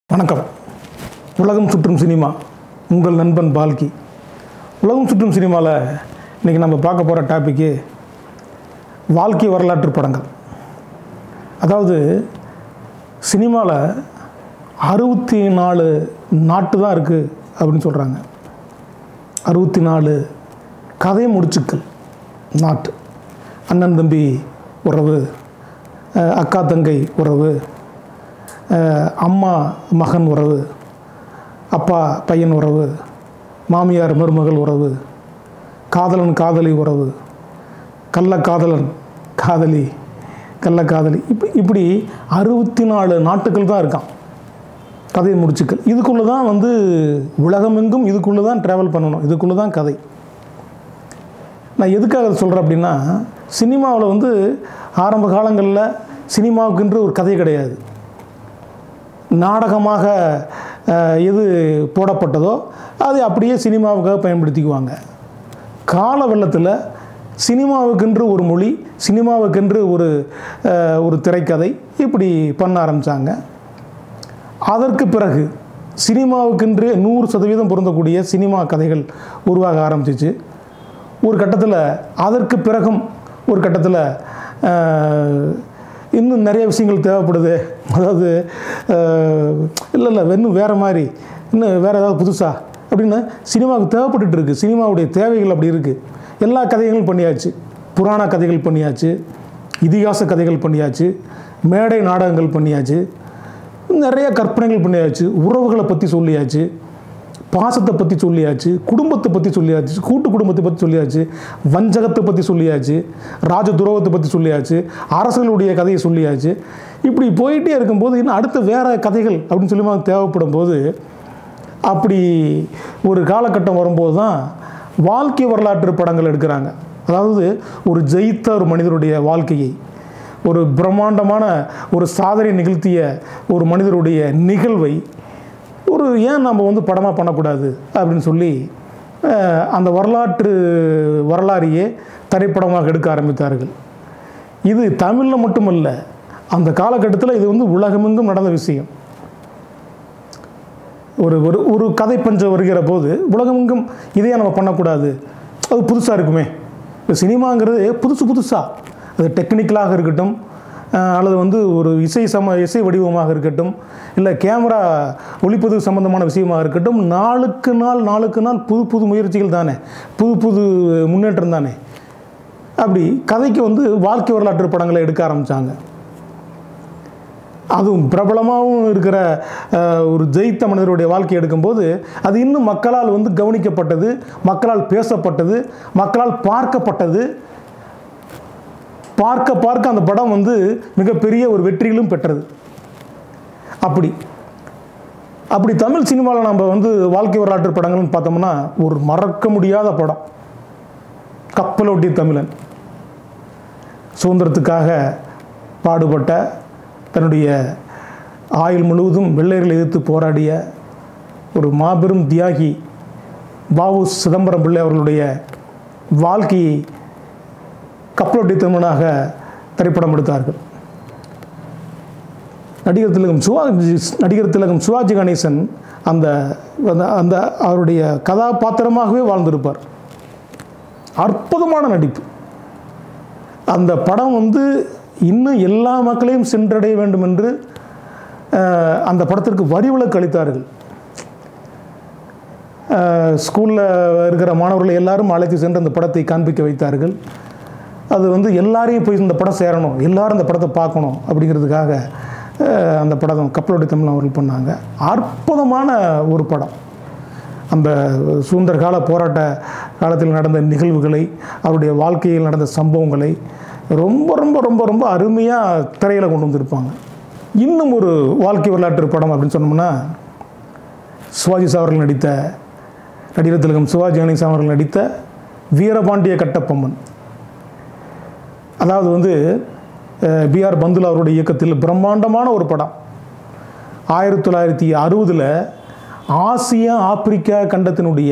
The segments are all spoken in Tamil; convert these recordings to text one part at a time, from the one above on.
வணக்கம் உலகம் சுற்றும் சினிமா உங்கள் நண்பன் பால்கி உலகம் சுற்றும் சினிமாவில் இன்றைக்கி நம்ம பார்க்க போகிற டாப்பிக்கு வாழ்க்கை வரலாற்று படங்கள் அதாவது சினிமாவில் அறுபத்தி நாலு நாட்டு தான் இருக்குது அப்படின்னு சொல்கிறாங்க அறுபத்தி நாலு கதை முடிச்சுக்கள் நாட்டு அண்ணன் தம்பி உறவு அஹ் அக்கா தங்கை உறவு அஹ் அம்மா மகன் உறவு அப்பா பையன் உறவு மாமியார் மருமகள் உறவு காதலன் காதலி உறவு கள்ளக்காதலன் காதலி கள்ளக்காதலி இப்படி இப்படி அறுபத்தி நாலு நாட்டுகள் தான் இருக்கான் கதை முடிச்சுக்கள் இதுக்குள்ளே தான் வந்து உலகமெங்கும் இதுக்குள்ளே தான் ட்ராவல் பண்ணணும் இதுக்குள்ளே தான் கதை நான் எதுக்காக அதை சொல்கிறேன் அப்படின்னா சினிமாவில் வந்து ஆரம்ப காலங்களில் சினிமாவுக்குன்ற ஒரு கதை கிடையாது நாடகமாக அஹ், எது போடப்பட்டதோ அதை அப்படியே சினிமாவுக்காக பயன்படுத்திக்குவாங்க கால வெள்ளத்தில் சினிமாவுக்கென்று ஒரு மொழி சினிமாவுக்கென்று ஒரு அஹ், ஒரு திரைக்கதை இப்படி பண்ண ஆரம்பித்தாங்க அதற்கு பிறகு சினிமாவுக்கென்று நூறு சதவீதம் பொருந்தக்கூடிய சினிமா கதைகள் உருவாக ஆரம்பிச்சிச்சு ஒரு கட்டத்தில் அதற்கு பிறகும் ஒரு கட்டத்தில் இன்னும் நிறைய விஷயங்கள் தேவைப்படுது அதாவது இல்லை இல்லை இன்னும் வேறு மாதிரி இன்னும் வேறு ஏதாவது புதுசாக அப்படின்னு சினிமாவுக்கு தேவைப்பட்டுட்டு இருக்குது சினிமாவுடைய தேவைகள் அப்படி இருக்குது எல்லா கதைகளும் பண்ணியாச்சு புராண கதைகள் பண்ணியாச்சு இதிகாச கதைகள் பண்ணியாச்சு மேடை நாடகங்கள் பண்ணியாச்சு நிறைய கற்பனைகள் பண்ணியாச்சு உறவுகளை பற்றி சொல்லியாச்சு பாசத்தை பற்றி சொல்லியாச்சு குடும்பத்தை பற்றி சொல்லியாச்சு கூட்டு குடும்பத்தை பற்றி சொல்லியாச்சு வஞ்சகத்தை பற்றி சொல்லியாச்சு ராஜ துரோகத்தை பற்றி சொல்லியாச்சு அரசர்களுடைய கதையை சொல்லியாச்சு இப்படி போயிட்டே இருக்கும்போது இன்னும் அடுத்த வேற கதைகள் அப்படின்னு சொல்லி நமக்கு தேவைப்படும் போது அப்படி ஒரு காலகட்டம் வரும்போது தான் வாழ்க்கை வரலாற்று படங்கள் எடுக்கிறாங்க அதாவது ஒரு ஜெயித்த ஒரு மனிதருடைய வாழ்க்கையை ஒரு பிரம்மாண்டமான ஒரு சாதனை நிகழ்த்திய ஒரு மனிதருடைய நிகழ்வை ஒரு ஏன் நம்ம வந்து படமாக பண்ணக்கூடாது அப்படின்னு சொல்லி அஹ், அந்த வரலாற்று வரலாறையே திரைப்படமாக எடுக்க ஆரம்பித்தார்கள் இது தமிழில் மட்டுமல்ல அந்த காலகட்டத்தில் இது வந்து உலகமெங்கும் நடந்த விஷயம் ஒரு ஒரு ஒரு கதை பஞ்சம் வருகிற போது உலகமெங்கும் இதையே நம்ம பண்ணக்கூடாது அது புதுசாக இருக்குமே இப்போ சினிமாங்கிறது புதுசு புதுசாக அது டெக்னிக்கலாக இருக்கட்டும் அஹ், அல்லது வந்து ஒரு இசை சம இசை வடிவமாக இருக்கட்டும் இல்லை கேமரா ஒளிப்பதிவு சம்பந்தமான விஷயமாக இருக்கட்டும் நாளுக்கு நாள் நாளுக்கு நாள் புது புது முயற்சிகள் தானே புது புது முன்னேற்றம் தானே அப்படி கதைக்கு வந்து வாழ்க்கை வரலாற்று படங்களை எடுக்க ஆரம்பித்தாங்க அதுவும் பிரபலமாகவும் இருக்கிற அஹ், ஒரு ஜெயித்த மனிதருடைய வாழ்க்கை எடுக்கும்போது அது இன்னும் மக்களால் வந்து கவனிக்கப்பட்டது மக்களால் பேசப்பட்டது மக்களால் பார்க்கப்பட்டது பார்க்க பார்க்க அந்த படம் வந்து மிகப்பெரிய ஒரு வெற்றிகளும் பெற்றது அப்படி அப்படி தமிழ் சினிமாவில் நம்ம வந்து வாழ்க்கை வரலாற்று படங்கள்னு பார்த்தோம்னா ஒரு மறக்க முடியாத படம் கப்பலோட்டிய தமிழன் சுதந்திரத்துக்காக பாடுபட்ட தன்னுடைய ஆயுள் முழுவதும் வெள்ளையர்களை எதிர்த்து போராடிய ஒரு மாபெரும் தியாகி வாவு சிதம்பரம் பிள்ளை அவர்களுடைய வாழ்க்கையை கப்பலோட்டி தமிழனாக திரைப்படம் எடுத்தார்கள் நடிகர் திலகம் சிவாஜி நடிகர் திலகம் சிவாஜி கணேசன் அந்த அந்த- அந்த அவருடைய கதாபாத்திரமாகவே வாழ்ந்திருப்பார் அற்புதமான நடிப்பு அந்த படம் வந்து இன்னும் எல்லா மக்களையும் சென்றடைய வேண்டும் என்று அஹ், அந்த படத்திற்கு வரி விலக்கு அளித்தார்கள் ஸ்கூலில் இருக்கிற மாணவர்களை எல்லாரும் அழைத்து சென்று அந்த படத்தை காண்பிக்க வைத்தார்கள் அது வந்து எல்லாரையும் போய் இந்த படம் சேரணும் எல்லாரும் இந்த படத்தை பார்க்கணும் அப்படிங்கிறதுக்காக அஹ், அந்த படம் கப்பலோடி தமிழ் அவர்கள் பண்ணாங்க அற்புதமான ஒரு படம் அந்த சுதந்திர கால போராட்ட காலத்தில் நடந்த நிகழ்வுகளை அவருடைய வாழ்க்கையில் நடந்த சம்பவங்களை ரொம்ப ரொம்ப ரொம்ப ரொம்ப அருமையாக திரையில் கொண்டு வந்திருப்பாங்க இன்னும் ஒரு வாழ்க்கை வரலாற்று படம் அப்படின்னு சொன்னோம்னா சிவாஜி சார் அவர்கள் நடித்த நடிகர் திலகம் சிவாஜி கணேசன் அவர்கள் நடித்த வீரபாண்டிய கட்டபொம்மன் அதாவது வந்து பிஆர் பந்துலா அவருடைய இயக்கத்தில் பிரம்மாண்டமான ஒரு படம் ஆயிரத்தி தொள்ளாயிரத்தி அறுபதில் ஆசியா ஆப்பிரிக்கா கண்டத்தினுடைய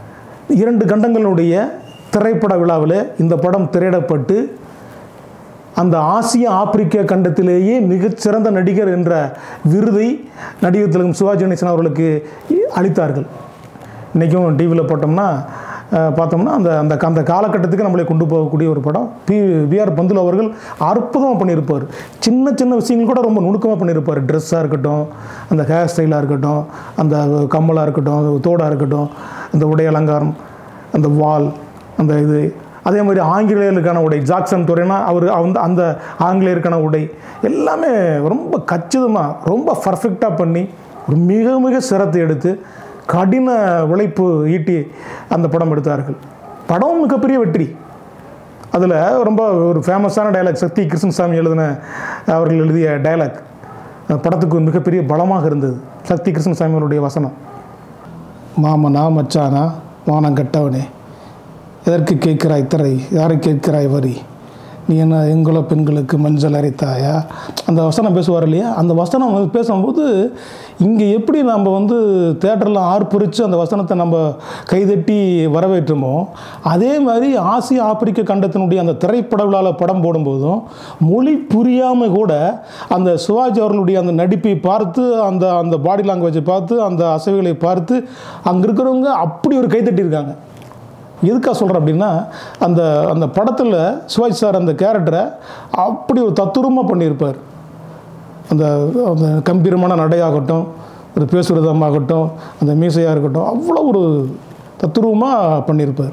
இரண்டு கண்டங்களுடைய திரைப்பட விழாவில் இந்த படம் திரையிடப்பட்டு அந்த ஆசிய ஆப்பிரிக்க கண்டத்திலேயே மிகச்சிறந்த நடிகர் என்ற விருதை நடிகர் திலகம் சிவாஜி கணேசன் அவர்களுக்கு அளித்தார்கள் இன்றைக்கும் டிவியில் போட்டோம்னா அஹ், பார்த்தோம்னா அந்த அந்த அந்த காலகட்டத்துக்கு நம்மளை கொண்டு போகக்கூடிய ஒரு படம் பி விஆர் பந்துலு அவர்கள் அற்புதமாக பண்ணியிருப்பார் சின்ன சின்ன விஷயங்கள் கூட ரொம்ப நுணுக்கமாக பண்ணியிருப்பார் ட்ரெஸ்ஸாக இருக்கட்டும் அந்த ஹேர் ஸ்டைலாக இருக்கட்டும் அந்த கம்மலாக இருக்கட்டும் அந்த தோடாக இருக்கட்டும் அந்த உடை அலங்காரம் அந்த வால் அந்த இது அதே மாதிரி ஆங்கிலேயர்களுக்கான உடை ஜாக்சன் துறைனா அவர் அந்த அந்த ஆங்கிலேயருக்கான உடை எல்லாமே ரொம்ப கச்சிதமாக ரொம்ப பர்ஃபெக்டாக பண்ணி ஒரு மிக மிக சிரத்தை எடுத்து கடின உழைப்பு ஈட்டி அந்த படம் எடுத்தார்கள் படம் மிகப்பெரிய வெற்றி அதில் ரொம்ப ஒரு ஃபேமஸான டயலாக் சக்தி கிருஷ்ணசாமி எழுதின அவர்கள் எழுதிய டயலாக் படத்துக்கு ஒரு மிகப்பெரிய பலமாக இருந்தது சக்தி கிருஷ்ணசாமி அவருடைய வசனம் மாமனா மச்சானா வானம் கட்டவனே எதற்கு கேட்கிறாய் திரை யாரை கேட்கிறாய் வரி நீ என்ன எங்குல பெண்களுக்கு மஞ்சள் அரைத்தாயா அந்த வசனம் பேசுவார் இல்லையா அந்த வசனம் வந்து பேசும்போது இங்கே எப்படி நம்ம வந்து தேட்டரில் ஆர்ப்பரித்து அந்த வசனத்தை நம்ம கைதட்டி வரவேற்றுமோ அதே மாதிரி ஆசிய ஆப்பிரிக்க கண்டத்தினுடைய அந்த திரைப்பட விழாவில் படம் போடும்போதும் மொழி புரியாமல் கூட அந்த சிவாஜி அவர்களுடைய அந்த நடிப்பை பார்த்து அந்த அந்த பாடி லாங்குவேஜை பார்த்து அந்த அசைவுகளை பார்த்து அங்கே இருக்கிறவங்க அப்படி ஒரு கைதட்டியிருக்காங்க எதுக்காக சொல்கிறேன் அப்படின்னா அந்த அந்த படத்தில் சிவாஜி சார் அந்த கேரக்டரை அப்படி ஒரு தத்துரூபமாக பண்ணியிருப்பார் அந்த அந்த கம்பீரமான நடையாகட்டும் ஒரு பேசுகிறதமாகட்டும் அந்த மீசையாக இருக்கட்டும் அவ்வளோ ஒரு தத்துரூபமாக பண்ணியிருப்பார்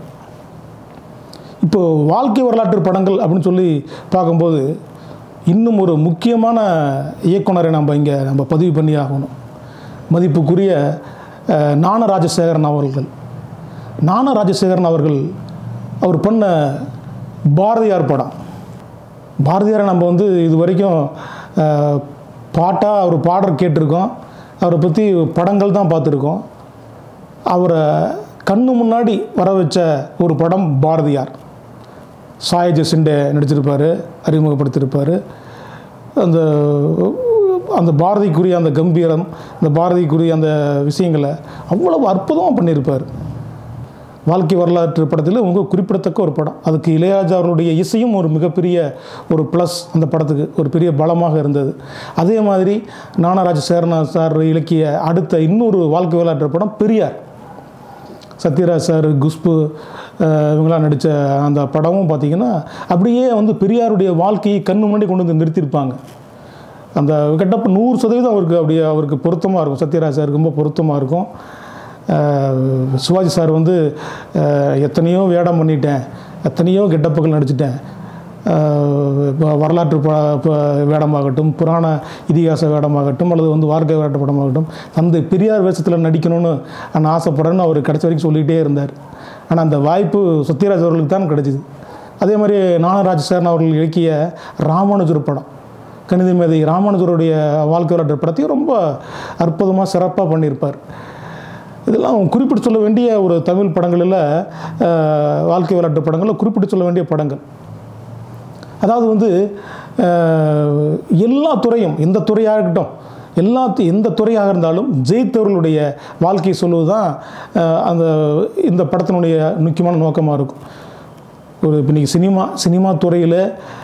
இப்போ வாழ்க்கை வரலாற்று படங்கள் அப்படின்னு சொல்லி பார்க்கும்போது இன்னும் ஒரு முக்கியமான இயக்குனரை நம்ம இங்கே நம்ம பதிவு பண்ணி ஆகணும் மதிப்புக்குரிய அஹ், ஞான ராஜசேகரன் அவர்கள் ஞான ராஜசேகரன் அவர்கள் அவர் பண்ண பாரதியார் படம் பாரதியாரை நம்ம வந்து இது வரைக்கும் அஹ், பாட்டாக அவர் பாடல் கேட்டிருக்கோம் அவரை பற்றி படங்கள் தான் பார்த்துருக்கோம் அவரை கண்ணு முன்னாடி வர வச்ச ஒரு படம் பாரதியார் சாய் ஜெசிண்டே நடிச்சிருப்பார் அறிமுகப்படுத்தியிருப்பார் அந்த அந்த பாரதிக்குரிய அந்த கம்பீரம் அந்த பாரதிக்குரிய அந்த விஷயங்களை அவ்வளவு அற்புதமாக பண்ணியிருப்பார் வாழ்க்கை வரலாற்று படத்தில் ரொம்ப குறிப்பிடத்தக்க ஒரு படம் அதுக்கு இளையராஜா அவர்களுடைய இசையும் ஒரு மிகப்பெரிய ஒரு ப்ளஸ் அந்த படத்துக்கு ஒரு பெரிய பலமாக இருந்தது அதே மாதிரி நானராஜ சேரனா சார் இலக்கிய அடுத்த இன்னொரு வாழ்க்கை வரலாற்று படம் பெரியார் சத்யராஜ் சார் குஷ்பு அஹ், இவங்களாம் நடித்த அந்த படமும் பார்த்திங்கன்னா அப்படியே வந்து பெரியாருடைய வாழ்க்கையை கண்ணு முன்னாடி கொண்டு வந்து நிறுத்தியிருப்பாங்க அந்த கிட்டப்ப நூறு சதவீதம் அவருக்கு அப்படியே அவருக்கு பொருத்தமாக இருக்கும் சத்யராஜ் சாருக்கு ரொம்ப பொருத்தமாக இருக்கும் அஹ், சிவாஜி சார் வந்து அஹ், எத்தனையோ வேடம் பண்ணிட்டேன் எத்தனையோ கெட்டப்புகள் நடிச்சிட்டேன் அஹ், இப்ப வரலாற்று ப ப- வேடமாகட்டும் புராண இதிகாச வேடமாகட்டும் அல்லது வந்து வாழ்க்கை வரலாற்று படமாகட்டும் அந்த பெரியார் வேஷத்தில் நடிக்கணும்னு நான் ஆசைப்படுறேன்னு அவர் கடைசி வரைக்கும் சொல்லிகிட்டே இருந்தார் ஆனால் அந்த வாய்ப்பு சத்யராஜ் அவர்களுக்கு தான் கிடைச்சிது அதே மாதிரி நானராஜ் சேரன் அவர்கள் இயக்கிய ராமானுஜர் படம் கணித மேதை ராமானுஜருடைய வாழ்க்கை வரலாற்று படத்தையும் ரொம்ப அற்புதமாக சிறப்பாக பண்ணியிருப்பார் இதெல்லாம் குறிப்பிட்டு சொல்ல வேண்டிய ஒரு தமிழ் படங்களில் அஹ், வாழ்க்கை வரலாற்று படங்களில் குறிப்பிட்டு சொல்ல வேண்டிய படங்கள் அதாவது வந்து அஹ், எல்லா துறையும் எந்த துறையாக இருக்கட்டும் எல்லா து- எந்த துறையாக இருந்தாலும் ஜெயித்தவர்களுடைய வாழ்க்கையை சொல்லுவது தான் அஹ், அந்த இந்த படத்தினுடைய முக்கியமான நோக்கமாக இருக்கும் ஒரு இப்போ இன்றைக்கி சினிமா சினிமா துறையில்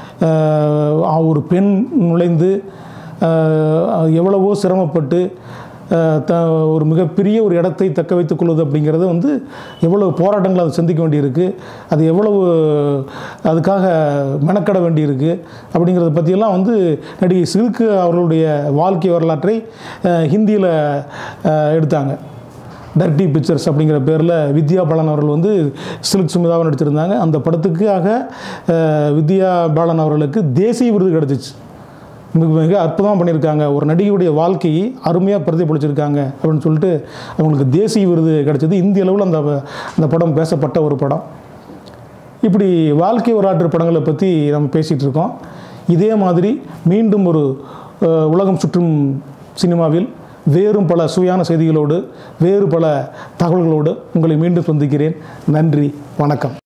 அஹ், ஒரு பெண் நுழைந்து அஹ், எவ்வளவோ சிரமப்பட்டு அஹ், த ஒரு மிகப்பெரிய ஒரு இடத்தை தக்க வைத்துக் கொள்வது அப்படிங்கிறது வந்து எவ்வளவு போராட்டங்கள் அதை சந்திக்க வேண்டியிருக்கு அது எவ்வளவு அதுக்காக மெனக்கட வேண்டியிருக்கு அப்படிங்கிறத பற்றியெல்லாம் வந்து நடிகை சில்கு அவர்களுடைய வாழ்க்கை வரலாற்றை ஹிந்தியில் எடுத்தாங்க டர்டி பிக்சர்ஸ் அப்படிங்கிற பேரில் வித்யா பாலன் அவர்கள் வந்து சில்க் சுமிதாவை நடிச்சிருந்தாங்க அந்த படத்துக்காக அஹ், வித்யா பாலன் அவர்களுக்கு தேசிய விருது கிடச்சிச்சு மிக மிக அற்புதமாக பண்ணியிருக்காங்க ஒரு நடிகையுடைய வாழ்க்கையை அருமையாக பிரதிபலிச்சிருக்காங்க அப்படின்னு சொல்லிட்டு அவங்களுக்கு தேசிய விருது கிடைச்சது இந்திய அளவில் அந்த அந்த படம் பேசப்பட்ட ஒரு படம் இப்படி வாழ்க்கை வரலாற்று படங்களை பற்றி நம்ம பேசிகிட்டு இருக்கோம் இதே மாதிரி மீண்டும் ஒரு அஹ், உலகம் சுற்றும் சினிமாவில் வேறும் பல சுவையான செய்திகளோடு வேறு பல தகவல்களோடு உங்களை மீண்டும் சந்திக்கிறேன் நன்றி வணக்கம்